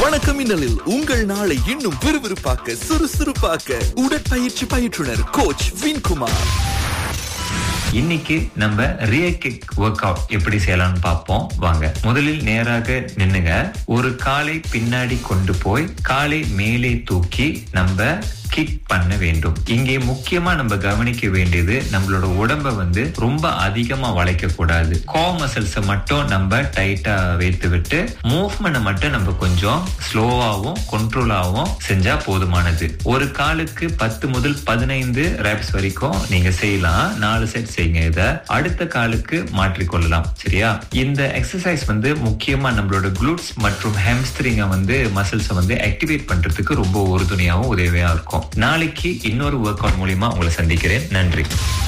வணக்கம் மின்னலில் உங்கள் நாளை இன்னும் விறுவிறுப்பாக்க சுறுசுறுப்பாக்க உடற்பயிற்சி பயிற்றுனர் கோச் வின்குமார் இன்னைக்கு நம்ம ரியர் கிக் ஒர்க் அவுட் எப்படி செய்யலாம்னு பார்ப்போம் வாங்க முதலில் நேராக நின்னுங்க ஒரு காலை பின்னாடி கொண்டு போய் காலை மேலே தூக்கி நம்ம கிக் பண்ண வேண்டும் இங்கே முக்கியமா நம்ம கவனிக்க வேண்டியது நம்மளோட உடம்ப வந்து ரொம்ப அதிகமா வளைக்க கூடாது கோ மசில்ஸ மட்டும் நம்ம டைட்டா வைத்து விட்டு மூவ்மெண்ட் மட்டும் நம்ம கொஞ்சம் ஸ்லோவாவும் கண்ட்ரோலாவும் செஞ்சா போதுமானது ஒரு காலுக்கு பத்து முதல் பதினைந்து ரெப்ஸ் வரைக்கும் நீங்க செய்யலாம் நாலு செட் செய்யுங்க இத அடுத்த காலுக்கு மாற்றிக்கொள்ளலாம் சரியா இந்த எக்ஸசைஸ் வந்து முக்கியமா நம்மளோட குளூட்ஸ் மற்றும் ஹேம்ஸ்ட்ரிங்க வந்து மசில்ஸை வந்து ஆக்டிவேட் பண்றதுக்கு ரொம்ப உறுதுணையாகவும் உதவியா இருக்கும் நாளைக்கு இன்னொரு ஒர்க் அவுட் மூலியமா உங்களை சந்திக்கிறேன் நன்றி